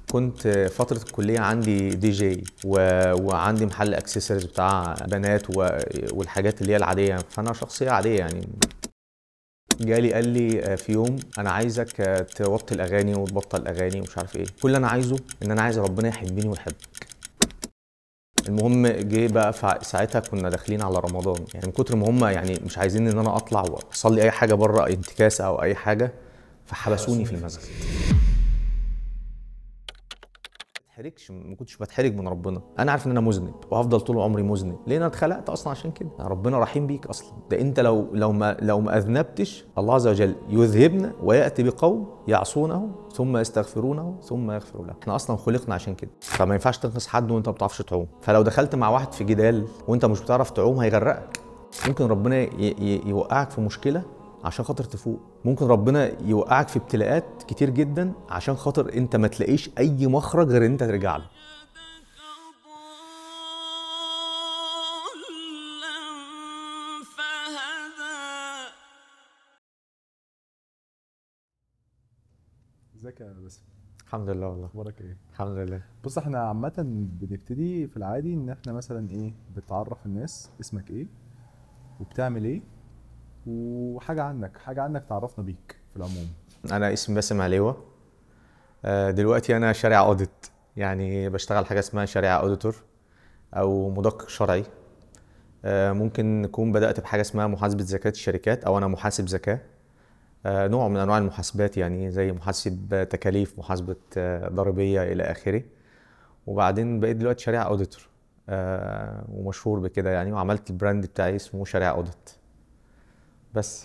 كنت فترة الكلية عندي دي جي و... وعندي محل اكسسوارز بتاع بنات و... والحاجات اللي هي العادية فأنا شخصية عادية يعني جالي قال لي في يوم انا عايزك توطي الاغاني وتبطل الاغاني ومش عارف ايه كل اللي انا عايزه ان انا عايز ربنا يحبني ويحبك المهم جه بقى فع- ساعتها كنا داخلين على رمضان يعني من كتر ما هم يعني مش عايزين ان انا اطلع واصلي اي حاجه بره انتكاسه او اي حاجه فحبسوني في المسجد ما اتحرجش ما كنتش بتحرج من ربنا انا عارف ان انا مذنب وهفضل طول عمري مذنب ليه انا اتخلقت اصلا عشان كده ربنا رحيم بيك اصلا ده انت لو لو ما لو ما اذنبتش الله عز وجل يذهبنا وياتي بقوم يعصونه ثم يستغفرونه ثم يغفر له احنا اصلا خلقنا عشان كده فما ينفعش تنقذ حد وانت ما بتعرفش تعوم فلو دخلت مع واحد في جدال وانت مش بتعرف تعوم هيغرقك ممكن ربنا ي- ي- يوقعك في مشكله عشان خاطر تفوق ممكن ربنا يوقعك في ابتلاءات كتير جدا عشان خاطر انت ما تلاقيش اي مخرج غير ان انت ترجع له فهدى ازيك يا باسم الحمد لله والله اخبارك ايه الحمد لله بص احنا عامه بنبتدي في العادي ان احنا مثلا ايه بتعرف الناس اسمك ايه وبتعمل ايه وحاجه عنك حاجه عنك تعرفنا بيك في العموم انا اسمي باسم عليوه آه، دلوقتي انا شارع اوديت يعني بشتغل حاجه اسمها شارع اوديتور او مدقق شرعي آه، ممكن نكون بدات بحاجه اسمها محاسبه زكاه الشركات او انا محاسب زكاه آه، نوع من انواع المحاسبات يعني زي محاسب تكاليف محاسبه آه، ضريبيه الى اخره وبعدين بقيت دلوقتي شارع اوديتور آه، ومشهور بكده يعني وعملت البراند بتاعي اسمه شارع اوديت بس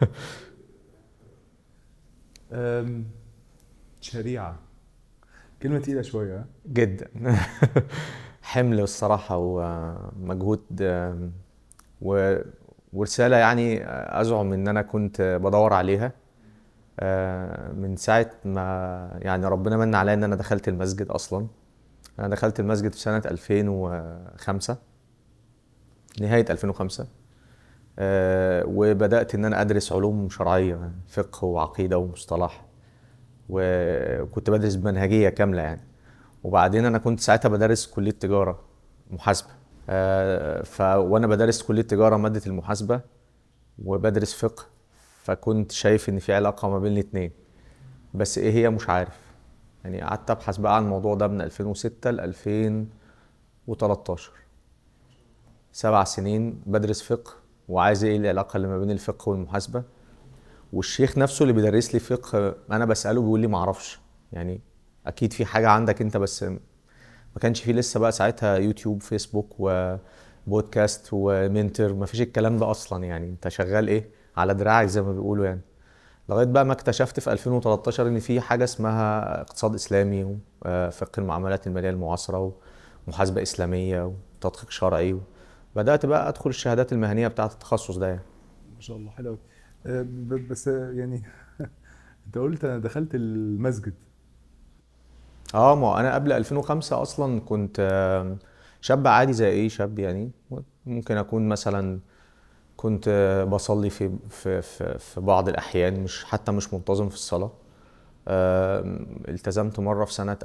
أم، شريعه كلمه تقيله شويه ها؟ جدا حمل الصراحة ومجهود آم، و- ورسالة يعني أزعم إن أنا كنت بدور عليها آه، من ساعة ما يعني ربنا من عليا إن أنا دخلت المسجد أصلا أنا دخلت المسجد في سنة 2005 نهاية 2005 آه، وبدأت إن أنا أدرس علوم شرعية فقه وعقيدة ومصطلح وكنت بدرس بمنهجية كاملة يعني وبعدين انا كنت ساعتها بدرس كليه تجاره محاسبه آه، ف وانا بدرس كليه تجاره ماده المحاسبه وبدرس فقه فكنت شايف ان في علاقه ما بين الاثنين بس ايه هي مش عارف يعني قعدت ابحث بقى عن الموضوع ده من 2006 ل 2013 سبع سنين بدرس فقه وعايز ايه العلاقه اللي ما بين الفقه والمحاسبه والشيخ نفسه اللي بيدرس لي فقه انا بساله بيقول لي ما اعرفش يعني اكيد في حاجه عندك انت بس ما كانش في لسه بقى ساعتها يوتيوب فيسبوك وبودكاست ومنتر ما فيش الكلام ده اصلا يعني انت شغال ايه على دراعك زي ما بيقولوا يعني لغايه بقى ما اكتشفت في 2013 ان في حاجه اسمها اقتصاد اسلامي وفقه المعاملات الماليه المعاصره ومحاسبه اسلاميه وتدقيق شرعي بدات بقى ادخل الشهادات المهنيه بتاعه التخصص ده يعني. ما شاء الله حلو أوي. أه، ب- بس يعني انت قلت انا دخلت المسجد اه ما هو انا قبل 2005 اصلا كنت آم، شاب عادي زي اي شاب يعني ممكن اكون مثلا كنت آه، بصلي في في في في بعض الاحيان مش حتى مش منتظم في الصلاه آم، التزمت مره في سنه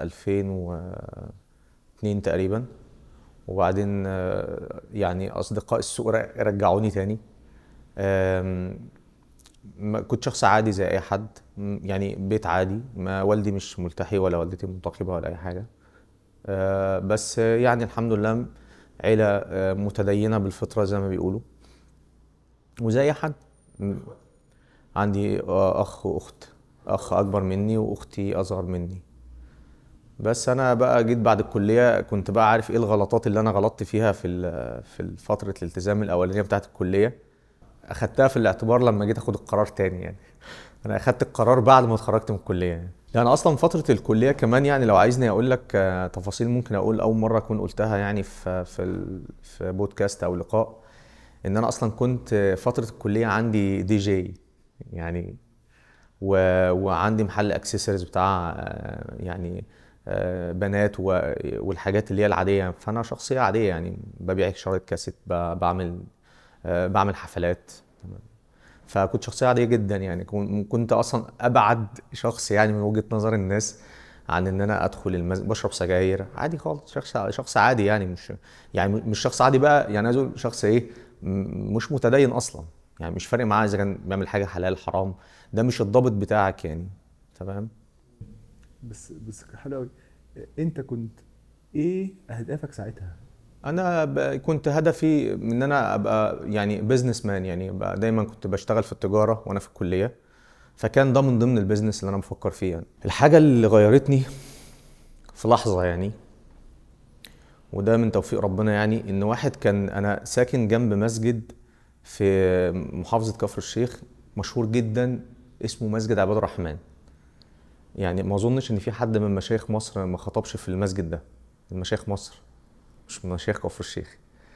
2002 تقريبا وبعدين آه، يعني اصدقاء السوق ر- رجعوني تاني آم، ما- كنت شخص عادي زي اي حد م- يعني بيت عادي ما والدي مش ملتحي ولا والدتي منتقبه ولا اي حاجه آه، بس يعني الحمد لله عيله آه، متدينه بالفطره زي ما بيقولوا وزي اي حد م- عندي آه، اخ واخت اخ اكبر مني واختي اصغر مني بس انا بقى جيت بعد الكليه كنت بقى عارف ايه الغلطات اللي انا غلطت فيها في ال- في فتره الالتزام الاولانيه بتاعت الكليه اخدتها في الاعتبار لما جيت اخد القرار تاني يعني انا اخدت القرار بعد ما اتخرجت من الكليه يعني يعني اصلا فتره الكليه كمان يعني لو عايزني اقول لك آه، تفاصيل ممكن اقول اول مره اكون قلتها يعني في في ال- في بودكاست او لقاء ان انا اصلا كنت آه، فتره الكليه عندي دي جي يعني و... وعندي محل اكسسوارز بتاع آه، يعني آه، بنات و... والحاجات اللي هي العاديه فانا شخصيه عاديه يعني ببيع شرايط كاسيت ب... بعمل آه، بعمل حفلات فكنت شخصيه عاديه جدا يعني كن- كنت اصلا ابعد شخص يعني من وجهه نظر الناس عن ان انا ادخل المسجد بشرب سجاير عادي خالص شخص شخص عادي يعني مش يعني مش شخص عادي بقى يعني عايز اقول شخص ايه م- مش متدين اصلا يعني مش فارق معاه اذا كان بيعمل حاجه حلال حرام ده مش الضابط بتاعك يعني تمام بس بس حلو قوي انت كنت ايه اهدافك ساعتها انا ب- كنت هدفي من ان انا ابقى يعني بزنس مان يعني ابقى دايما كنت بشتغل في التجاره وانا في الكليه فكان ده من ضمن البيزنس اللي انا بفكر فيه يعني الحاجه اللي غيرتني في لحظه يعني وده من توفيق ربنا يعني ان واحد كان انا ساكن جنب مسجد في محافظه كفر الشيخ مشهور جدا اسمه مسجد عباد الرحمن يعني ما اظنش ان في حد من مشايخ مصر ما خطبش في المسجد ده من مشايخ مصر مش من مشايخ كفر الشيخ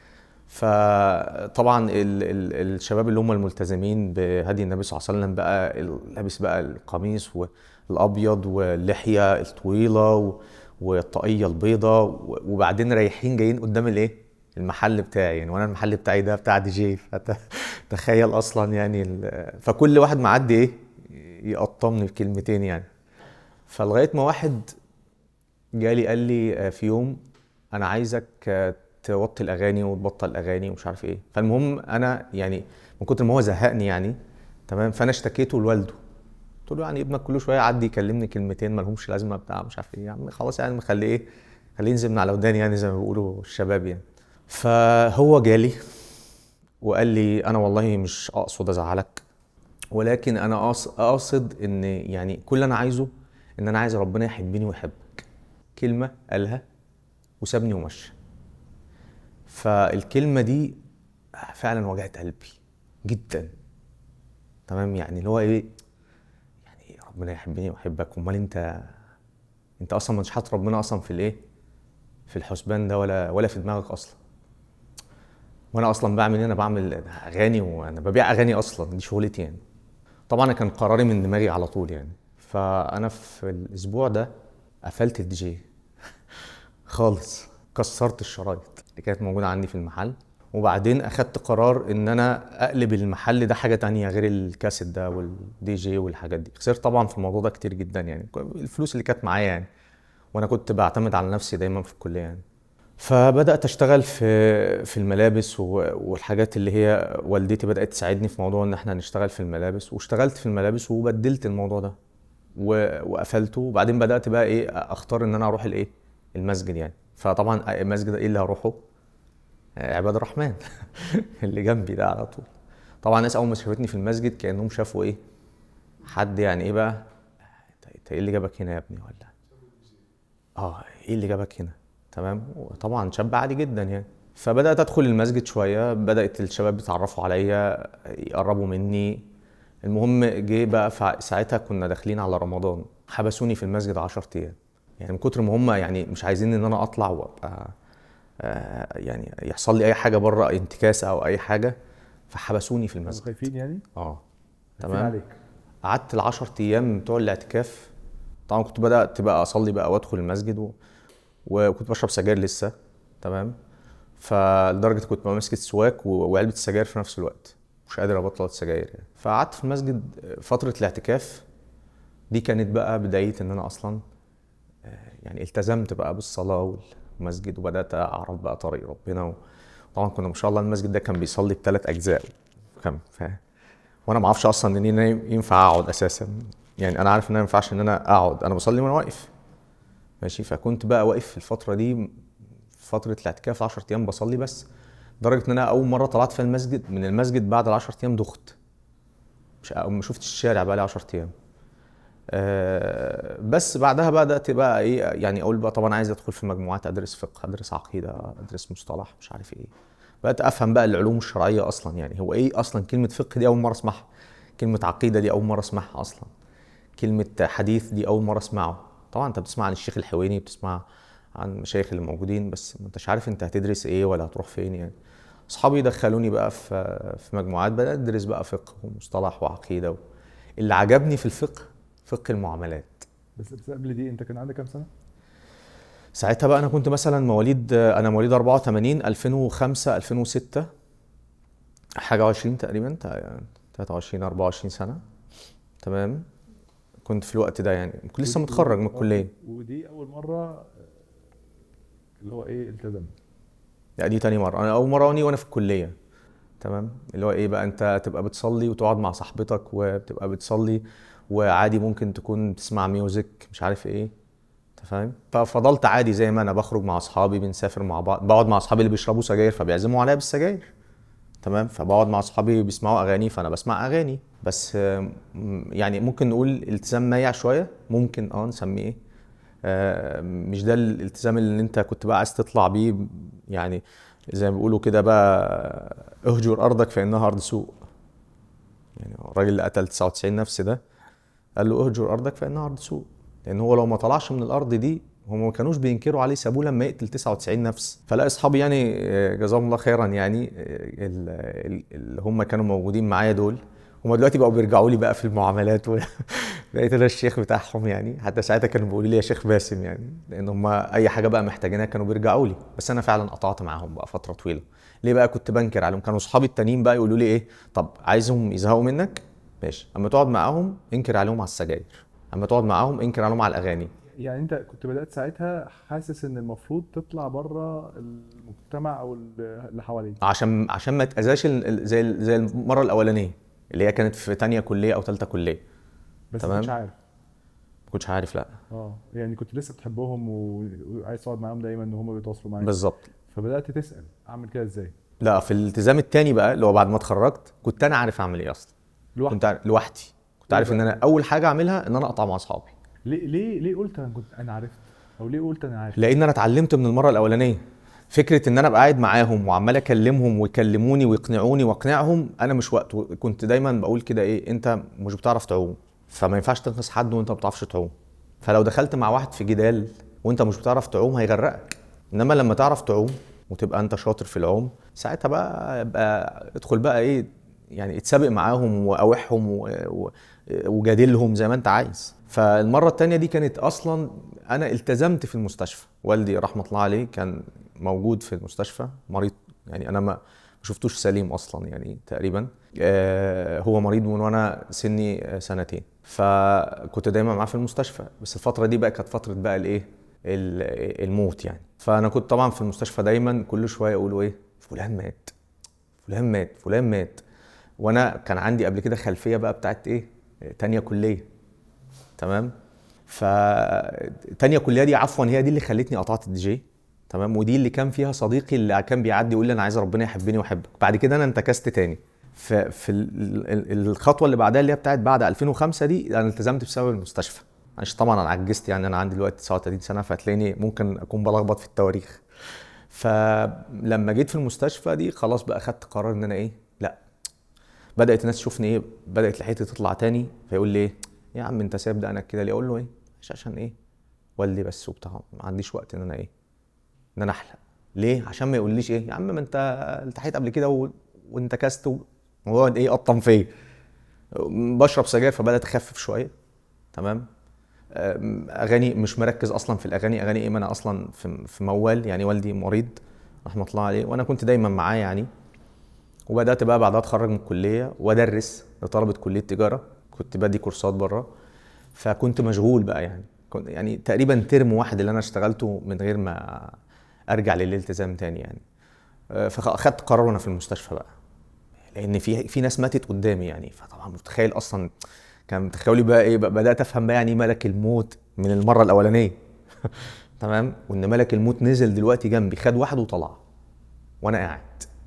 فطبعا ال ال الشباب اللي هم الملتزمين بهدي النبي صلى الله عليه وسلم بقى ال- لابس بقى القميص والابيض واللحيه الطويله و- والطاقيه البيضاء و- وبعدين رايحين جايين قدام الايه المحل بتاعي يعني وانا المحل بتاعي ده بتاع دي جي فتخيل اصلا يعني ال- فكل واحد معدي ايه يقطمني بكلمتين يعني فلغايه ما واحد جالي قال لي آه، في يوم انا عايزك آه، توطي الاغاني وتبطل الاغاني ومش عارف ايه فالمهم انا يعني من كتر ما هو زهقني يعني تمام فانا اشتكيته لوالده قلت له يعني ابنك كل شويه يعدي يكلمني كلمتين ما لهمش لازمه بتاع مش عارف ايه يا عم خلاص يعني خليه ايه خليه ينزل من على وداني يعني زي ما بيقولوا الشباب يعني فهو جالي وقال لي انا والله مش اقصد ازعلك ولكن انا أقص- اقصد ان يعني كل اللي انا عايزه ان انا عايز ربنا يحبني ويحبك كلمه قالها وسابني ومشى فالكلمه دي فعلا وجعت قلبي جدا تمام يعني اللي هو ايه يعني ربنا يحبني ويحبك امال انت انت اصلا مش حاطط ربنا اصلا في الايه في الحسبان ده ولا ولا في دماغك اصلا وانا اصلا بعمل ايه انا بعمل اغاني وانا ببيع اغاني اصلا دي شغلتي يعني طبعا أنا كان قراري من دماغي على طول يعني فانا في الاسبوع ده قفلت الدي جي خالص كسرت الشرايط اللي كانت موجوده عندي في المحل وبعدين اخدت قرار ان انا اقلب المحل ده حاجه تانية غير الكاسيت ده والدي جي والحاجات دي خسرت طبعا في الموضوع ده كتير جدا يعني الفلوس اللي كانت معايا يعني وانا كنت بعتمد على نفسي دايما في الكليه يعني فبدات اشتغل في في الملابس و- والحاجات اللي هي والدتي بدات تساعدني في موضوع ان احنا نشتغل في الملابس واشتغلت في الملابس وبدلت الموضوع ده و- وقفلته وبعدين بدات بقى ايه اختار ان انا اروح الايه المسجد يعني فطبعا المسجد ايه اللي هروحه آه، عباد الرحمن اللي جنبي ده على طول طبعا الناس اول ما شافتني في المسجد كانهم شافوا ايه حد يعني ايه بقى انت إنت ايه اللي جابك هنا يا ابني ولا اه ايه اللي جابك هنا تمام وطبعا شاب عادي جدا يعني فبدات ادخل المسجد شويه بدات الشباب يتعرفوا عليا يقربوا مني المهم جه بقى فع- ساعتها كنا داخلين على رمضان حبسوني في المسجد 10 ايام يعني من كتر ما هم يعني مش عايزين ان انا اطلع وابقى آه، يعني يحصل لي اي حاجه بره انتكاسه او اي حاجه فحبسوني في كانوا المسجد خايفين يعني اه خايفين تمام عليك قعدت العشر ايام بتوع الاعتكاف طبعا كنت بدات بقى اصلي بقى وادخل المسجد و... وكنت بشرب سجاير لسه تمام فلدرجه كنت ببقى ماسك السواك و... وعلبه السجاير في نفس الوقت مش قادر ابطل السجاير يعني فقعدت في المسجد فتره الاعتكاف دي كانت بقى بدايه ان انا اصلا آه، يعني التزمت بقى بالصلاه والمسجد وبدات اعرف بقى طريق ربنا طبعا كنا ما شاء الله المسجد ده كان بيصلي بثلاث اجزاء كم ف... وانا ما اعرفش اصلا ان انا ينفع اقعد اساسا يعني انا عارف ان انا ما ينفعش ان انا اقعد انا بصلي وانا واقف ماشي فكنت بقى واقف في الفتره دي فتره الاعتكاف 10 ايام بصلي بس لدرجه ان انا اول مره طلعت في المسجد من المسجد بعد ال 10 ايام دخت مش ما شفتش الشارع بقى لي 10 ايام آه، بس بعدها بدات بقى ايه يعني اقول بقى طبعا عايز ادخل في مجموعات ادرس فقه ادرس عقيده ادرس مصطلح مش عارف ايه بدات افهم بقى العلوم الشرعيه اصلا يعني هو ايه اصلا كلمه فقه دي اول مره اسمعها كلمه عقيده دي اول مره اسمعها اصلا كلمه حديث دي اول مره اسمعه طبعا انت بتسمع عن الشيخ الحويني بتسمع عن المشايخ اللي موجودين بس ما انتش عارف انت هتدرس ايه ولا هتروح فين يعني اصحابي دخلوني بقى في في مجموعات بدات ادرس بقى فقه ومصطلح وعقيده و... اللي عجبني في الفقه فقه المعاملات بس بس قبل دي انت كان عندك كام سنه؟ ساعتها بقى انا كنت مثلا مواليد انا مواليد 84 2005 2006 حاجه 20 تقريبا 23 24 سنه تمام كنت في الوقت ده يعني كنت لسه ودي- متخرج من ودي- الكليه ودي اول مره آه، اللي هو ايه التزمت لا دي تاني مرة أنا أول مرة وأني وأنا في الكلية تمام اللي هو إيه بقى أنت تبقى بتصلي وتقعد مع صاحبتك وبتبقى بتصلي وعادي ممكن تكون بتسمع ميوزك مش عارف إيه أنت فاهم ففضلت عادي زي ما أنا بخرج مع أصحابي بنسافر مع بعض بقعد مع أصحابي اللي بيشربوا سجاير فبيعزموا عليا بالسجاير تمام فبقعد مع أصحابي بيسمعوا أغاني فأنا بسمع أغاني بس آم، يعني ممكن نقول التزام مايع شوية ممكن أه نسميه إيه آه، مش ده الالتزام اللي انت كنت بقى عايز تطلع بيه يعني زي ما بيقولوا كده بقى اهجر ارضك فانها ارض سوء يعني الراجل اللي قتل 99 نفس ده قال له اهجر ارضك فانها ارض سوء لان هو لو ما طلعش من الارض دي هم ما كانوش بينكروا عليه سابوه لما يقتل 99 نفس فلا اصحابي يعني آه، جزاهم الله خيرا يعني آه، ال- ال- اللي هم كانوا موجودين معايا دول هم دلوقتي بقوا بيرجعوا لي بقى في المعاملات و... بقيت انا الشيخ بتاعهم يعني حتى ساعتها كانوا بيقولوا لي يا شيخ باسم يعني لان هم اي حاجه بقى محتاجينها كانوا بيرجعوا لي بس انا فعلا قطعت معاهم بقى فتره طويله ليه بقى كنت بنكر عليهم كانوا اصحابي التانيين بقى يقولوا لي ايه طب عايزهم يزهقوا منك ماشي اما تقعد معاهم انكر عليهم على السجاير اما تقعد معاهم انكر عليهم على الاغاني يعني انت كنت بدات ساعتها حاسس ان المفروض تطلع بره المجتمع او اللي حواليك عشان عشان ما تاذاش ال- ال- زي ال- زي المره الاولانيه اللي هي كانت في تانية كليه او ثالثه كليه بس تمام. مش عارف ما كنتش عارف لا اه يعني كنت لسه بتحبهم و- وعايز تقعد معاهم دايما ان هم بيتواصلوا معاك بالظبط فبدات تسال اعمل كده ازاي لا في الالتزام التاني بقى اللي هو بعد ما اتخرجت كنت انا عارف اعمل ايه اصلا لوحدك كنت عارف لوحدي كنت ليه عارف ان بقى؟ انا اول حاجه اعملها ان انا اقطع مع اصحابي ليه ليه ليه قلت انا كنت انا عرفت او ليه قلت انا عارف لان انا اتعلمت من المره الاولانيه فكره ان انا ابقى قاعد معاهم وعمال اكلمهم ويكلموني ويقنعوني واقنعهم انا مش وقته كنت دايما بقول كده ايه انت مش بتعرف تعوم فما ينفعش تنقذ حد وانت ما بتعرفش تعوم فلو دخلت مع واحد في جدال وانت مش بتعرف تعوم هيغرقك انما لما تعرف تعوم وتبقى انت شاطر في العوم ساعتها بقى يبقى ادخل بقى ايه يعني اتسابق معاهم واوحهم و- و- وجادلهم زي ما انت عايز فالمره التانية دي كانت اصلا انا التزمت في المستشفى والدي رحمه الله عليه كان موجود في المستشفى مريض يعني انا ما ما شفتوش سليم اصلا يعني تقريبا آه، هو مريض من وانا سني آه، سنتين فكنت دايما معاه في المستشفى بس الفتره دي بقى كانت فتره بقى الايه ال- الموت يعني فانا كنت طبعا في المستشفى دايما كل شويه يقولوا ايه فلان مات فلان مات فلان مات وانا كان عندي قبل كده خلفيه بقى بتاعت ايه تانية كليه تمام ف تانية كليه دي عفوا هي دي اللي خلتني قطعت الدي جي تمام ودي اللي كان فيها صديقي اللي كان بيعدي يقول لي انا عايز ربنا يحبني واحبك بعد كده انا انتكست تاني ف- في ال- ال- الخطوه اللي بعدها اللي هي بتاعت بعد 2005 دي انا التزمت بسبب المستشفى عشان طبعا انا عجزت يعني انا عندي دلوقتي 39 سنه فهتلاقيني ممكن اكون بلخبط في التواريخ فلما جيت في المستشفى دي خلاص بقى خدت قرار ان انا ايه لا بدات الناس تشوفني ايه بدات لحيتي تطلع تاني فيقول لي ايه يا عم انت سايب دقنك كده ليه اقول له ايه مش عشان ايه والدي بس وبتاع ما عنديش وقت ان انا ايه ان انا احلق ليه عشان ما يقوليش ايه يا عم ما انت التحيت قبل كده و... وانت كست و- ويقعد ايه قطم فيا بشرب سجاير فبدات اخفف شويه تمام أم، اغاني مش مركز اصلا في الاغاني اغاني ايه ما انا اصلا في في موال يعني والدي مريض رحمه الله عليه وانا كنت دايما معاه يعني وبدات بقى بعدها اتخرج من الكليه وادرس لطلبه كليه تجاره كنت بدي كورسات بره فكنت مشغول بقى يعني كنت يعني تقريبا ترم واحد اللي انا اشتغلته من غير ما ارجع للالتزام تاني يعني أه، فاخدت قرار وانا في المستشفى بقى لان في في ناس ماتت قدامي يعني فطبعا متخيل اصلا كان تخيلي بقى ايه بقى بدات افهم بقى يعني إيه ملك الموت من المره الاولانيه تمام وان ملك الموت نزل دلوقتي جنبي خد واحد وطلع وانا قاعد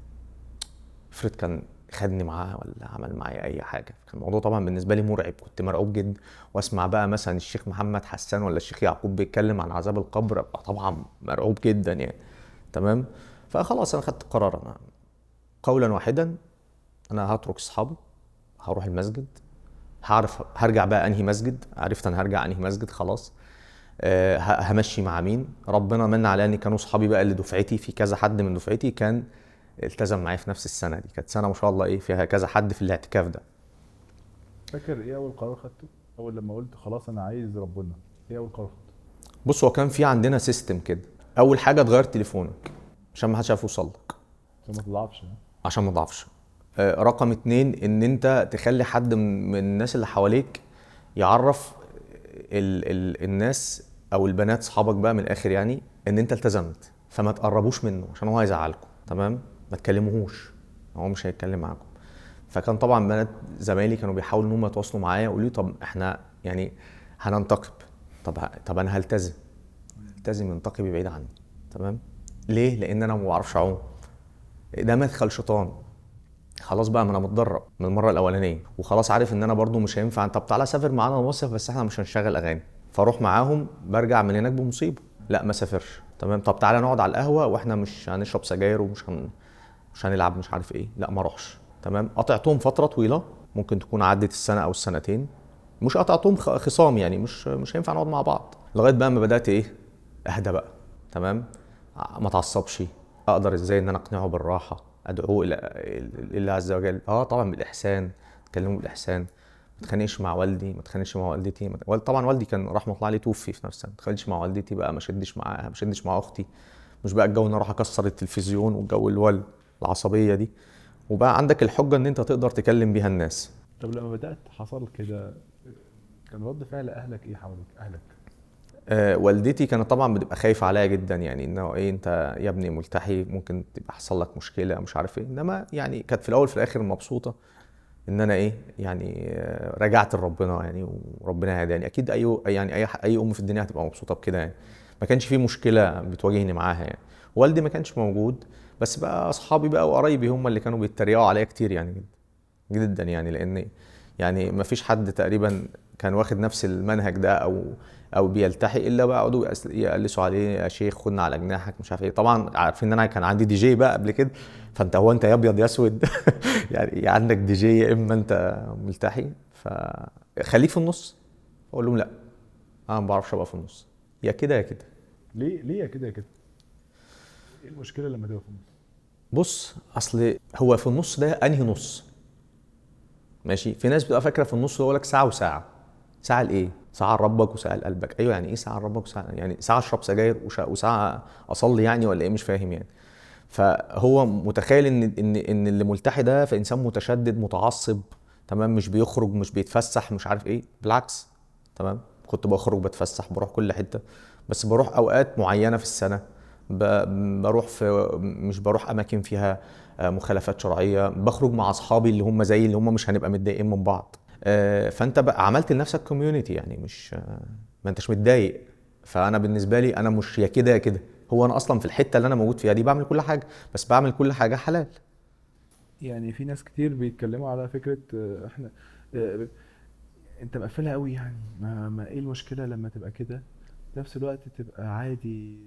افرض كان خدني معاه ولا عمل معايا اي حاجه كان الموضوع طبعا بالنسبه لي مرعب كنت مرعوب جدا واسمع بقى مثلا الشيخ محمد حسان ولا الشيخ يعقوب بيتكلم عن عذاب القبر ابقى طبعا مرعوب جدا يعني تمام فخلاص انا خدت قرار انا قولا واحدا انا هترك اصحابي هروح المسجد هعرف هرجع بقى انهي مسجد عرفت انا هرجع انهي مسجد خلاص آه، ه- همشي مع مين ربنا من على ان كانوا صحابي بقى اللي دفعتي في كذا حد من دفعتي كان التزم معايا في نفس السنه دي كانت سنه ما شاء الله ايه فيها كذا حد في الاعتكاف ده فاكر ايه اول قرار خدته اول لما قلت خلاص انا عايز ربنا ايه اول قرار خدته بص هو كان في عندنا سيستم كده اول حاجه تغير تليفونك عشان ما حدش يعرف يوصل لك عشان ما تضعفش ها؟ عشان ما تضعفش آه، رقم اتنين ان انت تخلي حد من من الناس اللي حواليك يعرف ال ال الناس او البنات صحابك بقى من الاخر يعني ان انت التزمت فما تقربوش منه عشان هو هيزعلكم تمام ما تكلموهوش هو مش هيتكلم معاكم فكان طبعا بنات زمايلي كانوا بيحاولوا ان هم يتواصلوا معايا يقولوا لي طب احنا يعني هننتقب طب طب انا هلتزم التزم انتقبي بعيد عني تمام ليه لان انا ما بعرفش اعوم ده مدخل شيطان خلاص بقى ما انا متدرب من المره الاولانيه وخلاص عارف ان انا برضو مش هينفع طب تعالى سافر معانا المصيف بس احنا مش هنشغل اغاني فاروح معاهم برجع من هناك بمصيبه لا ما سافرش تمام طب تعالى نقعد على القهوه واحنا مش هنشرب سجاير ومش هن... مش هنلعب مش عارف ايه لا ما اروحش تمام قطعتهم فتره طويله ممكن تكون عدت السنه او السنتين مش قطعتهم خ- خصام يعني مش مش هينفع نقعد مع بعض لغايه بقى ما بدات ايه اهدى بقى تمام ع- ما اتعصبش اقدر ازاي ان انا اقنعه بالراحه ادعوه الى الى الله عز وجل اه طبعا بالاحسان اتكلموا بالاحسان ما اتخانقش مع والدي ما اتخانقش مع والدتي ما- وال- طبعا والدي كان رحمه الله عليه توفي في نفس السنه ما اتخانقش مع والدتي بقى ما شدش معاها ما شدش مع اختي مش بقى الجو ان اروح اكسر التلفزيون والجو اللي هو العصبيه دي وبقى عندك الحجه ان انت تقدر تكلم بيها الناس طب لما بدات حصل كده كان رد فعل اهلك ايه حواليك اهلك آه، والدتي كانت طبعا بتبقى خايفه عليا جدا يعني انه ايه انت يا ابني ملتحي ممكن تبقى حصل لك مشكله مش عارف ايه انما يعني كانت في الاول في الاخر مبسوطه ان انا ايه يعني آه، رجعت لربنا يعني وربنا هداني اكيد اي يعني اي اي ام في الدنيا هتبقى مبسوطه بكده يعني ما كانش في مشكله بتواجهني معاها يعني والدي ما كانش موجود بس بقى اصحابي بقى وقرايبي هم اللي كانوا بيتريقوا عليا كتير يعني جدا جدا يعني لان يعني ما فيش حد تقريبا كان واخد نفس المنهج ده او او بيلتحي الا بقى يقعدوا يقس- يقلسوا عليه يا شيخ خدنا على جناحك مش عارف ايه طبعا عارفين ان انا كان عندي دي جي بقى قبل كده فانت هو انت يا ابيض يا اسود يعني يا عندك دي جي يا اما انت ملتحي فخليك في النص اقول لهم لا انا ما بعرفش ابقى في النص يا كده يا كده ليه ليه يا كده يا كده ايه المشكله لما تبقى في النص بص اصل هو في النص ده انهي نص ماشي في ناس بتبقى فاكره في النص يقول لك ساعه وساعه ساعه لايه ساعه لربك وساعه لقلبك ايوه يعني ايه ساعه لربك وساعه يعني ساعه اشرب سجاير وشا- وساعه اصلي يعني ولا ايه مش فاهم يعني فهو متخيل ان ان ان اللي ملتحي ده في انسان متشدد متعصب تمام مش بيخرج مش بيتفسح مش عارف ايه بالعكس تمام كنت بخرج بتفسح بروح كل حته بس بروح اوقات معينه في السنه ب- بروح في مش بروح اماكن فيها آه، مخالفات شرعيه بخرج مع اصحابي اللي هم زي اللي هم مش هنبقى متضايقين من بعض آه، فانت بقى عملت لنفسك كوميونتي يعني مش آه، ما انتش متضايق فانا بالنسبه لي انا مش يا كده يا كده هو انا اصلا في الحته اللي انا موجود فيها دي بعمل كل حاجه بس بعمل كل حاجه حلال يعني في ناس كتير بيتكلموا على فكره آه، احنا آه، انت مقفلها قوي يعني ما, ما ايه المشكله لما تبقى كده في نفس الوقت تبقى عادي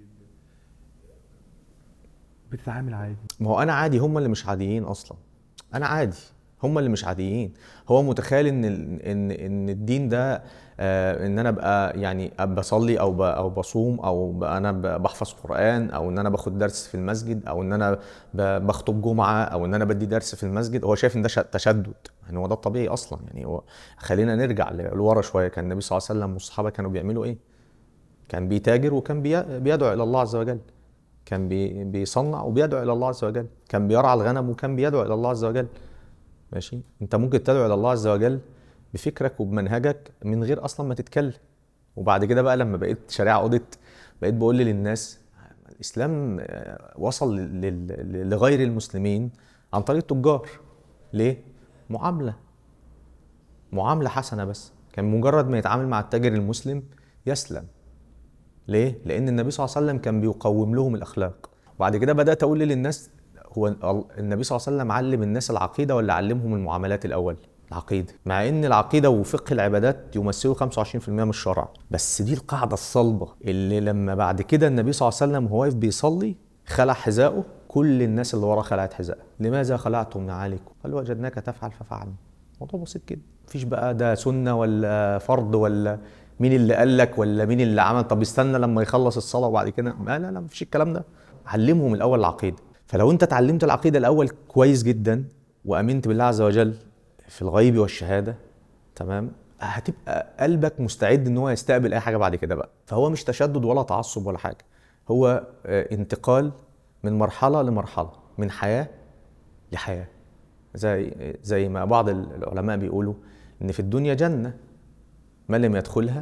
بتتعامل عادي ما هو انا عادي هم اللي مش عاديين اصلا انا عادي هم اللي مش عاديين هو متخيل ان ال- ان ان الدين ده آه، ان انا ابقى يعني أبقى بصلي او ب- او بصوم او ب- انا ب- بحفظ قران او ان انا باخد درس في المسجد او ان انا ب- بخطب جمعه او ان انا بدي درس في المسجد هو شايف ان ده ش- تشدد يعني هو ده الطبيعي اصلا يعني هو خلينا نرجع ل- لورا شويه كان النبي صلى الله عليه وسلم والصحابه كانوا بيعملوا ايه كان بيتاجر وكان بي- بيدعو الى الله عز وجل كان بي بيصنع وبيدعو الى الله عز وجل كان بيرعى الغنم وكان بيدعو الى الله عز وجل ماشي انت ممكن تدعو الى الله عز وجل بفكرك وبمنهجك من غير اصلا ما تتكلم وبعد كده بقى لما بقيت شريعه اوديت بقيت بقول للناس الاسلام آه، وصل لل- لل- لغير المسلمين عن طريق التجار ليه معامله معامله حسنه بس كان مجرد ما يتعامل مع التاجر المسلم يسلم ليه؟ لأن النبي صلى الله عليه وسلم كان بيقوم لهم الأخلاق وبعد كده بدأت أقول للناس هو ال- النبي صلى الله عليه وسلم علم الناس العقيدة ولا علمهم المعاملات الأول؟ العقيدة مع إن العقيدة وفقه العبادات يمثلوا 25% من الشرع بس دي القاعدة الصلبة اللي لما بعد كده النبي صلى الله عليه وسلم وهو واقف بيصلي خلع حذائه كل الناس اللي وراه خلعت حذائها لماذا خلعتم نعالكم؟ قال وجدناك تفعل ففعلنا موضوع بسيط كده مفيش بقى ده سنة ولا فرض ولا مين اللي قال لك ولا مين اللي عمل طب استنى لما يخلص الصلاة وبعد كده ما لا لا مفيش الكلام ده علمهم الأول العقيدة فلو أنت اتعلمت العقيدة الأول كويس جدا وأمنت بالله عز وجل في الغيب والشهادة تمام هتبقى قلبك مستعد ان هو يستقبل اي حاجه بعد كده بقى فهو مش تشدد ولا تعصب ولا حاجه هو آه، انتقال من مرحله لمرحله من حياه لحياه زي زي ما بعض العلماء بيقولوا ان في الدنيا جنه من لم يدخلها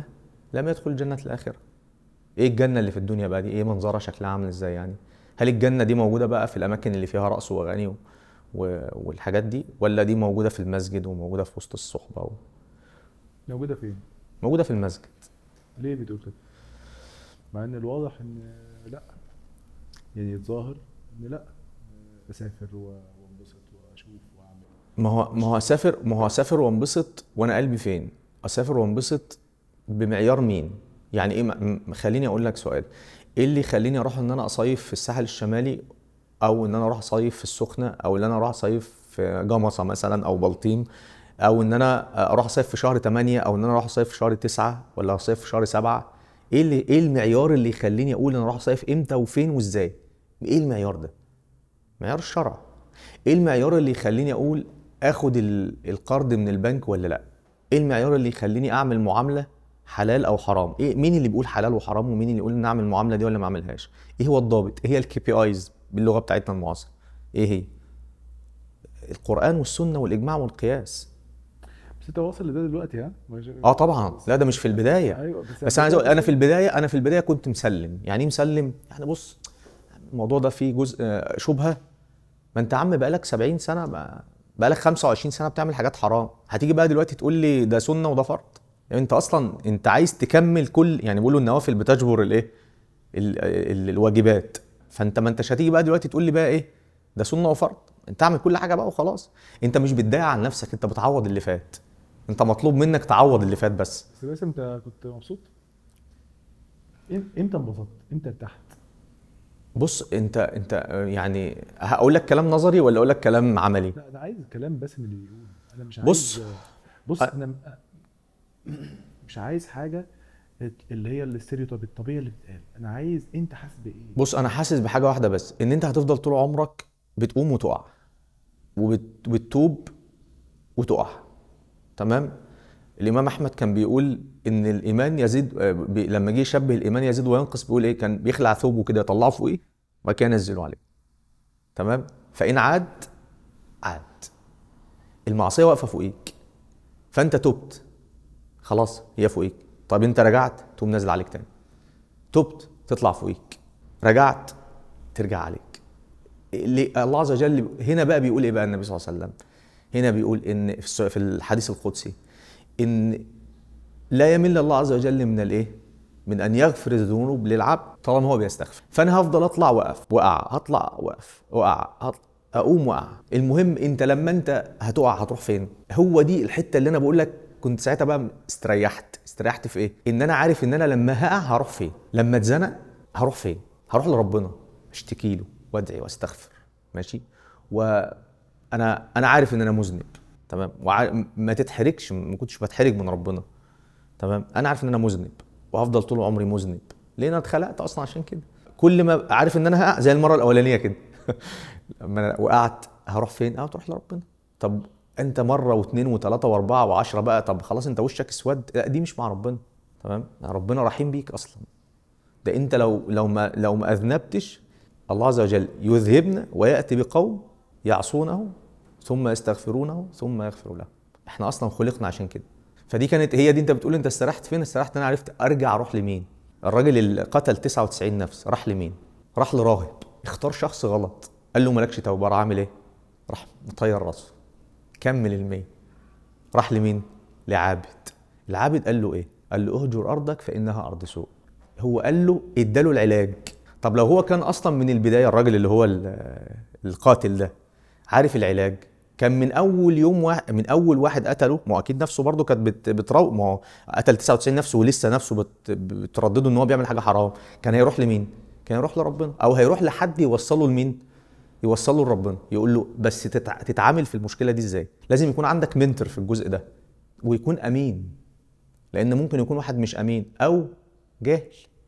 لم يدخل جنة الآخرة ايه الجنة اللي في الدنيا بقى دي ايه منظرها شكلها عامل ازاي يعني هل الجنة دي موجودة بقى في الأماكن اللي فيها رقص وأغاني و... و... والحاجات دي ولا دي موجودة في المسجد وموجودة في وسط الصحبة و... موجوده فين موجودة في المسجد ليه بتقول كده مع ان الواضح ان لا يعني الظاهر ان لا اسافر و- وانبسط واشوف واعمل ما هو ما هو اسافر ما هو اسافر وانبسط وانا قلبي فين؟ اسافر وانبسط بمعيار مين؟ يعني ايه م- م- خليني اقول لك سؤال ايه اللي يخليني اروح ان انا اصيف في الساحل الشمالي او ان انا اروح اصيف في السخنه او ان انا اروح اصيف في جمصه مثلا او بلطيم او ان انا اروح اصيف في شهر 8 او ان انا اروح اصيف في شهر 9 ولا اصيف في شهر 7 ايه اللي ايه المعيار اللي يخليني اقول انا اروح اصيف امتى وفين وازاي؟ ايه المعيار ده؟ معيار الشرع ايه المعيار اللي يخليني اقول اخد ال- القرض من البنك ولا لا ايه المعيار اللي يخليني اعمل معامله حلال او حرام ايه مين اللي بيقول حلال وحرام ومين اللي يقول ان اعمل المعامله دي ولا ما اعملهاش ايه هو الضابط ايه هي الكي بي ايز باللغه بتاعتنا المعاصره ايه هي القران والسنه والاجماع والقياس بس انت واصل لده دلوقتي ها مش- اه طبعا لا ده مش في البدايه ايوه بس بس انا عايز اقول انا في البدايه انا في البدايه كنت مسلم يعني ايه مسلم يعني بص الموضوع ده فيه جزء آه، شبهه ما انت يا عم بقالك 70 سنه بقى بقالك 25 سنه بتعمل حاجات حرام هتيجي بقى دلوقتي تقول لي ده سنه وده فرض يعني انت اصلا انت عايز تكمل كل يعني بيقولوا النوافل بتجبر الايه ال- ال- الواجبات فانت ما انتش هتيجي بقى دلوقتي تقول لي بقى ايه ده سنه وفرض انت اعمل كل حاجه بقى وخلاص انت مش بتضايق عن نفسك انت بتعوض اللي فات انت مطلوب منك تعوض اللي فات بس بس باسم انت كنت مبسوط إم- امتى انبسطت امتى ارتحت بص انت انت يعني هقول لك كلام نظري ولا اقول لك كلام عملي لا انا عايز كلام باسم اللي يقول انا مش بص. عايز بص انا م- مش عايز حاجه اللي هي الاستيريوتايب الطبيعي اللي بتتقال انا عايز انت حاسس بايه بص انا حاسس بحاجه واحده بس ان انت هتفضل طول عمرك بتقوم وتقع وبت- وبتتوب وتقع تمام الامام احمد كان بيقول ان الايمان يزيد آه، بي لما جه يشبه الايمان يزيد وينقص بيقول ايه كان بيخلع ثوبه كده يطلعه فوقيه وبعد كده ينزله عليه تمام فان عاد عاد المعصيه واقفه فوقيك فانت تبت خلاص هي فوقيك طب انت رجعت تقوم نازل عليك تاني تبت تطلع فوقيك رجعت ترجع عليك اللي الله عز وجل هنا بقى بيقول ايه بقى النبي صلى الله عليه وسلم هنا بيقول ان في الس- في الحديث القدسي ان لا يمل الله عز وجل من الايه من ان يغفر الذنوب للعبد طالما هو بيستغفر فانا هفضل اطلع واقف واقع هطلع واقف واقع هط- اقوم واقع المهم انت لما انت هتقع هتروح فين هو دي الحته اللي انا بقول لك كنت ساعتها بقى استريحت استريحت في ايه ان انا عارف ان انا لما هقع هروح فين لما اتزنق هروح فين هروح لربنا اشتكي له وادعي واستغفر ماشي وانا انا عارف ان انا مذنب تمام وع... ما تتحرجش ما كنتش بتحرج من ربنا تمام انا عارف ان انا مذنب وهفضل طول عمري مذنب ليه انا اتخلقت اصلا عشان كده كل ما عارف ان انا هقع زي المره الاولانيه كده لما أنا وقعت هروح فين اه تروح لربنا طب انت مره واثنين وثلاثه واربعه وعشره بقى طب خلاص انت وشك اسود لا دي مش مع ربنا تمام ربنا رحيم بيك اصلا ده انت لو لو ما لو ما اذنبتش الله عز وجل يذهبنا وياتي بقوم يعصونه ثم يستغفرونه ثم يغفر لهم احنا اصلا خلقنا عشان كده فدي كانت هي دي انت بتقول انت استريحت فين استريحت انا عرفت ارجع اروح لمين الراجل اللي قتل 99 نفس راح لمين راح لراهب اختار شخص غلط قال له مالكش توبه راح عامل ايه راح مطير راسه كمل المية راح لمين لعابد العابد قال له ايه قال له اهجر ارضك فانها ارض سوء هو قال له اداله العلاج طب لو هو كان اصلا من البدايه الراجل اللي هو ال- القاتل ده عارف العلاج كان من اول يوم واحد من اول واحد قتله ما هو اكيد نفسه برضه كانت بت- بتروق ما هو قتل 99 نفسه ولسه نفسه بت بتردده ان هو بيعمل حاجه حرام كان هيروح لمين كان يروح لربنا او هيروح لحد يوصله لمين يوصله لربنا يقول له بس تتع... تتعامل في المشكله دي ازاي لازم يكون عندك منتر في الجزء ده ويكون امين لان ممكن يكون واحد مش امين او جاهل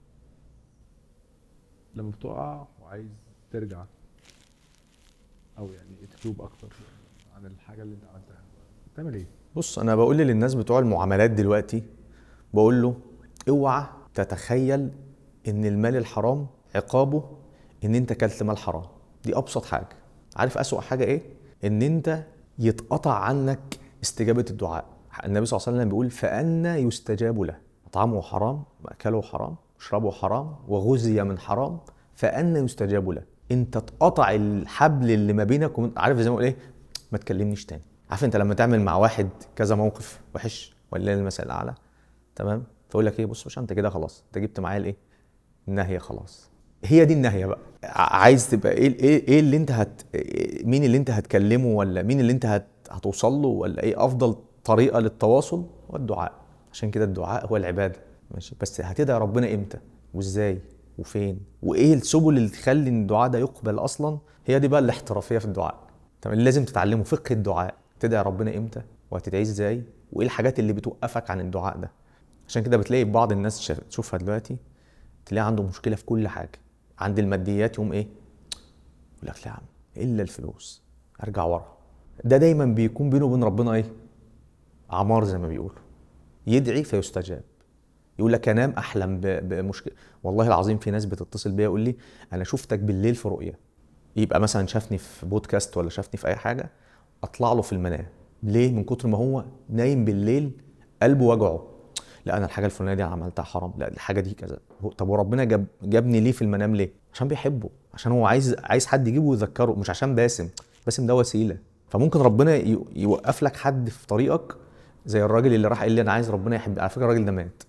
لما بتقع وعايز ترجع او يعني تتوب اكتر عن الحاجه اللي انت عملتها تعمل ايه بص انا بقول للناس بتوع المعاملات دلوقتي بقول له اوعى تتخيل ان المال الحرام عقابه ان انت كلت مال حرام دي ابسط حاجه عارف اسوأ حاجه ايه ان انت يتقطع عنك استجابه الدعاء النبي صلى الله عليه وسلم بيقول فأنا يستجاب له مطعمه حرام مأكله حرام مشربه حرام وغذي من حرام فأنا يستجاب له انت تقطع الحبل اللي ما بينك ومن... عارف زي ما اقول ايه ما تكلمنيش تاني عارف انت لما تعمل مع واحد كذا موقف وحش ولله المثل الاعلى تمام فيقول لك ايه بص مش انت كده خلاص انت جبت معايا الايه النهيه خلاص هي دي النهيه بقى ع- عايز تبقى ايه ايه ايه اللي انت هت إيه- مين اللي انت هتكلمه ولا مين اللي انت هت هتوصل له ولا ايه افضل طريقه للتواصل هو الدعاء عشان كده الدعاء هو العباده ماشي بس هتدعي ربنا امتى وازاي وفين وايه السبل اللي تخلي ان الدعاء ده يقبل اصلا هي دي بقى الاحترافيه في الدعاء طب اللي لازم تتعلمه فقه الدعاء تدعي ربنا امتى وهتدعيه ازاي وايه الحاجات اللي بتوقفك عن الدعاء ده عشان كده بتلاقي بعض الناس شاف- تشوفها دلوقتي تلاقي عنده مشكله في كل حاجه عند الماديات يقوم ايه يقول لك لا يا عم الا الفلوس ارجع ورا ده دايما بيكون بينه وبين ربنا ايه عمار زي ما بيقولوا يدعي فيستجاب يقول لك انام احلم ب- بمشكله والله العظيم في ناس بتتصل بيا يقول لي انا شفتك بالليل في رؤيه يبقى مثلا شافني في بودكاست ولا شافني في اي حاجه اطلع له في المنام ليه من كتر ما هو نايم بالليل قلبه وجعه لا انا الحاجه الفلانيه دي عملتها حرام لا الحاجه دي كذا هو- طب وربنا جاب جابني ليه في المنام ليه عشان بيحبه عشان هو عايز عايز حد يجيبه ويذكره مش عشان باسم باسم ده وسيله فممكن ربنا ي- يوقف لك حد في طريقك زي الراجل اللي راح قال لي انا عايز ربنا يحب على فكره الراجل ده مات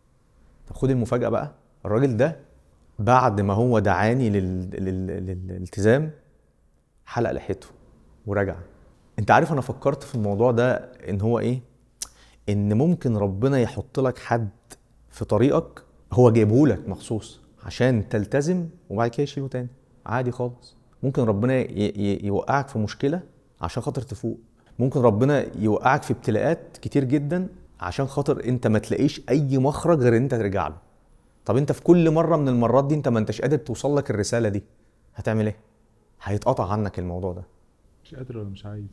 طب خد المفاجاه بقى الراجل ده بعد ما هو دعاني لل... لل... للالتزام حلق لحيته ورجع انت عارف انا فكرت في الموضوع ده ان هو ايه ان ممكن ربنا يحط لك حد في طريقك هو جايبه لك مخصوص عشان تلتزم وبعد كده يشيله تاني عادي خالص ممكن ربنا ي... ي... يوقعك في مشكله عشان خاطر تفوق ممكن ربنا يوقعك في ابتلاءات كتير جدا عشان خاطر انت ما تلاقيش اي مخرج غير ان انت ترجع له طب انت في كل مره من المرات دي انت ما انتش قادر توصل لك الرساله دي هتعمل ايه هيتقطع عنك الموضوع ده مش قادر ولا مش عايز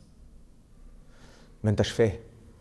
ما انتش فاهم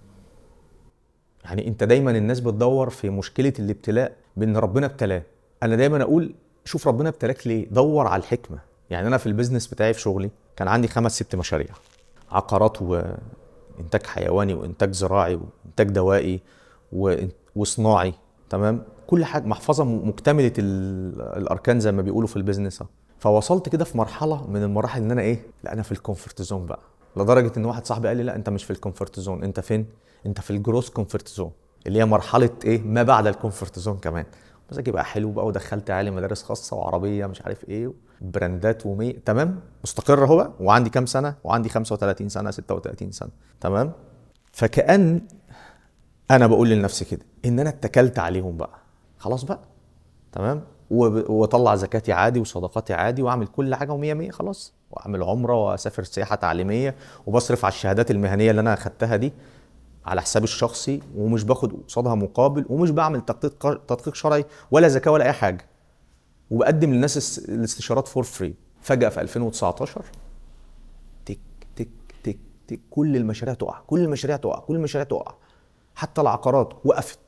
يعني انت دايما الناس بتدور في مشكله الابتلاء بان ربنا ابتلاه انا دايما اقول شوف ربنا ابتلاك ليه دور على الحكمه يعني انا في البيزنس بتاعي في شغلي كان عندي خمس ست مشاريع عقارات وانتاج حيواني وانتاج زراعي وانتاج دوائي وإن- وصناعي تمام كل حاجه محفظه م- مكتمله ال- الاركان زي ما بيقولوا في البيزنس أهو. فوصلت كده في مرحله من المراحل ان انا ايه لا انا في الكومفورت زون بقى لدرجه ان واحد صاحبي قال لي لا انت مش في الكومفورت زون انت فين انت في الجروس كومفورت زون اللي هي مرحله ايه ما بعد الكومفورت زون كمان بس بقى حلو بقى ودخلت عالي مدارس خاصه وعربيه مش عارف ايه براندات ومي تمام مستقر اهو بقى وعندي كام سنه وعندي 35 سنه 36 سنه تمام فكأن انا بقول لنفسي كده ان انا اتكلت عليهم بقى خلاص بقى تمام وب- واطلع زكاتي عادي وصدقاتي عادي واعمل كل حاجه ومية مية خلاص واعمل عمره واسافر سياحه تعليميه وبصرف على الشهادات المهنيه اللي انا اخدتها دي على حسابي الشخصي ومش باخد قصادها مقابل ومش بعمل تدقيق تدقيق شرعي ولا زكاه ولا اي حاجه وبقدم للناس الس- الاستشارات فور فري فجاه في 2019 تك تك تك تك كل المشاريع تقع كل المشاريع تقع كل المشاريع تقع حتى العقارات وقفت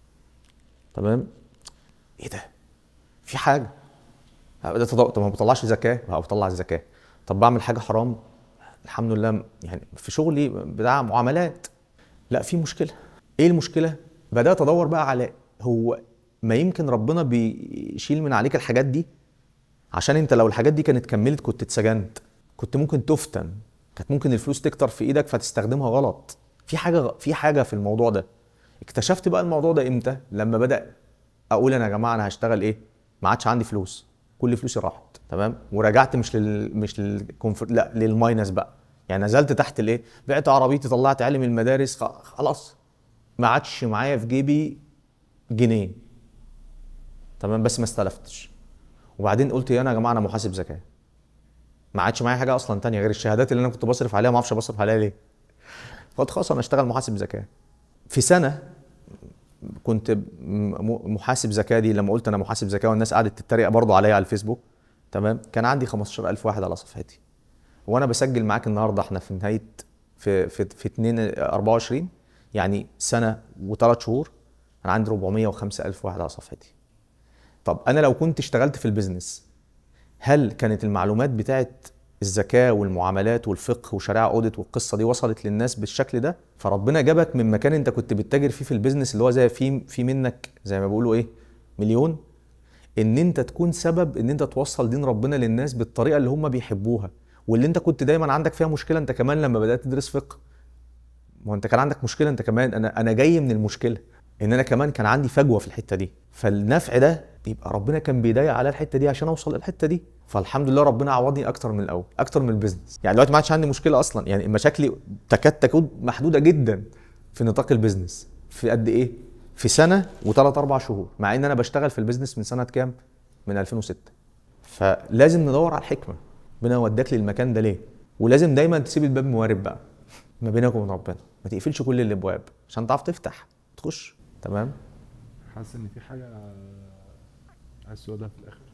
تمام ايه ده في حاجه ده تض- طب ما بطلعش زكاه اه بطلع الزكاه طب بعمل حاجه حرام الحمد لله يعني في شغلي بتاع معاملات لا في مشكله ايه المشكله بدات ادور بقى على هو ما يمكن ربنا بيشيل من عليك الحاجات دي عشان انت لو الحاجات دي كانت كملت كنت اتسجنت كنت ممكن تفتن كانت ممكن الفلوس تكتر في ايدك فتستخدمها غلط في حاجه في حاجه في الموضوع ده اكتشفت بقى الموضوع ده امتى لما بدا اقول انا يا جماعه انا هشتغل ايه ما عادش عندي فلوس كل فلوسي راحت تمام ورجعت مش لل مش للكونفورت لا للماينس بقى يعني نزلت تحت الايه بعت عربيتي طلعت عيالي من المدارس خ- خلاص ما عادش معايا في جيبي جنيه تمام بس ما استلفتش وبعدين قلت يا انا يا جماعه انا محاسب زكاه ما عادش معايا حاجه اصلا تانية غير الشهادات اللي انا كنت بصرف عليها ما اعرفش بصرف عليها ليه قلت خلاص انا اشتغل محاسب زكاه في سنه كنت م- م- محاسب زكاه دي لما قلت انا محاسب زكاه والناس قعدت تتريق برضه عليا على الفيسبوك تمام كان عندي 15000 واحد على صفحتي وانا بسجل معاك النهارده احنا في نهايه في في في 2 24 يعني سنه وثلاث شهور انا عندي 405000 واحد على صفحتي طب انا لو كنت اشتغلت في البيزنس هل كانت المعلومات بتاعت الزكاه والمعاملات والفقه وشريعه اوديت والقصه دي وصلت للناس بالشكل ده فربنا جابك من مكان انت كنت بتتاجر فيه في البيزنس اللي هو زي في في منك زي ما بيقولوا ايه مليون ان انت تكون سبب ان انت توصل دين ربنا للناس بالطريقه اللي هم بيحبوها واللي انت كنت دايما عندك فيها مشكله انت كمان لما بدات تدرس فقه ما هو انت كان عندك مشكله انت كمان انا انا جاي من المشكله ان انا كمان كان عندي فجوه في الحته دي فالنفع ده يبقى ربنا كان بيضايق على الحته دي عشان اوصل للحته دي فالحمد لله ربنا عوضني اكتر من الاول اكتر من البيزنس يعني دلوقتي ما عادش عندي مشكله اصلا يعني مشاكلي تكاد تكون محدوده جدا في نطاق البيزنس في قد ايه في سنه وثلاث اربع شهور مع ان انا بشتغل في البيزنس من سنه كام من 2006 فلازم ندور على الحكمه ربنا وداك للمكان ده ليه ولازم دايما تسيب الباب موارب بقى ما بينك وبين ربنا ما تقفلش كل الابواب عشان تعرف تفتح تخش تمام حاسس ان في حاجه عايز تقولها في الاخر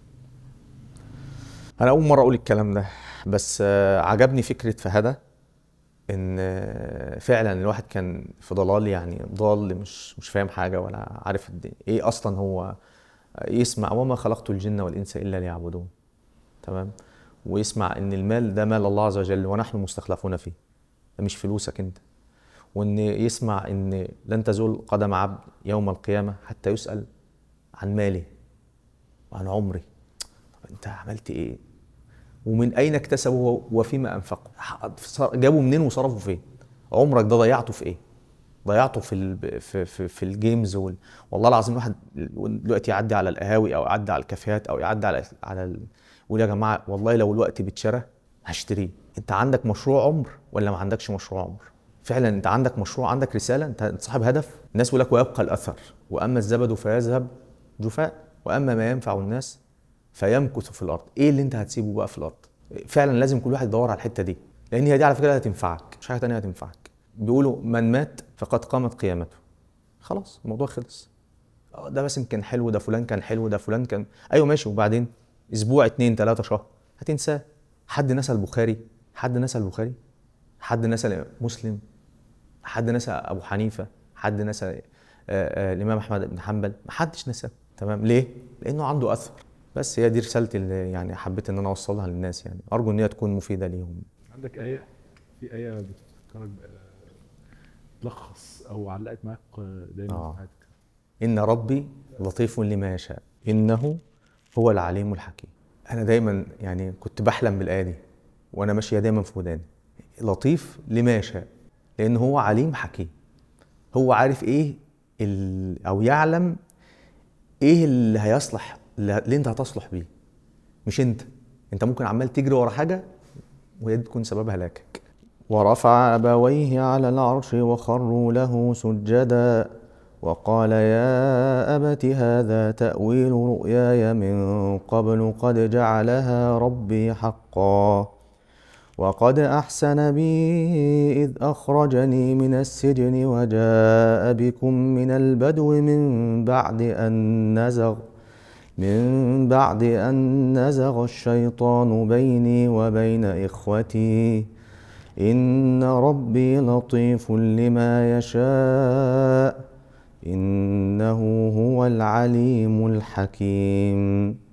انا اول مره اقول الكلام ده بس آه، عجبني فكره فهده ان آه، فعلا الواحد كان في ضلال يعني ضال مش مش فاهم حاجه ولا عارف الدنيا. ايه اصلا هو يسمع وما خلقت الجن والانس الا ليعبدون تمام ويسمع ان المال ده مال الله عز وجل ونحن مستخلفون فيه ده مش فلوسك انت وان يسمع ان لن تزول قدم عبد يوم القيامه حتى يسال عن ماله وعن عمره طب انت عملت ايه ومن اين اكتسبه وفيما انفقه صار- جابه منين وصرفه فين عمرك ده ضيعته في ايه ضيعته في ال... في في, في الجيمز وال... والله العظيم الواحد دلوقتي يعدي على القهاوي او يعدي على الكافيهات او يعدي على على ال... يقول يا جماعه والله لو الوقت بيتشرى هشتريه انت عندك مشروع عمر ولا ما عندكش مشروع عمر فعلا انت عندك مشروع عندك رساله انت أنت صاحب هدف الناس بيقول لك ويبقى الاثر واما الزبد فيذهب جفاء واما ما ينفع الناس فيمكث في الارض ايه اللي انت هتسيبه بقى في الارض فعلا لازم كل واحد يدور على الحته دي لان هي دي على فكره هتنفعك مش حاجه تانية هتنفعك بيقولوا من مات فقد قامت قيامته خلاص الموضوع خلص اه ده باسم كان حلو ده فلان كان حلو ده فلان كان ايوه ماشي وبعدين اسبوع اتنين تلاته شهر هتنساه حد نسى البخاري حد نسى البخاري حد نسى مسلم حد نسى ابو حنيفه حد نسى آه، آه، الامام احمد بن حنبل محدش نساه تمام ليه لانه عنده اثر بس هي دي رسالتي اللي يعني حبيت ان انا اوصلها للناس يعني ارجو ان هي تكون مفيده ليهم عندك ايه في ايه بتفكرك ب- تلخص او علقت معاك دايما آه. في حياتك إن ربي لطيف لما يشاء إنه هو العليم الحكيم أنا دايما يعني كنت بحلم بالآية دي وأنا ماشية دايما في وداني لطيف لما يشاء لأن هو عليم حكيم هو عارف إيه ال... أو يعلم إيه اللي هيصلح اللي أنت هتصلح بيه مش أنت أنت ممكن عمال تجري ورا حاجة وهي دي تكون سبب هلاكك ورفع أبويه على العرش وخروا له سجدا وقال يا أبت هذا تأويل رؤياي من قبل قد جعلها ربي حقا وقد أحسن بي إذ أخرجني من السجن وجاء بكم من البدو من بعد أن نزغ من بعد أن نزغ الشيطان بيني وبين إخوتي إن ربي لطيف لما يشاء إنه هو العليم الحكيم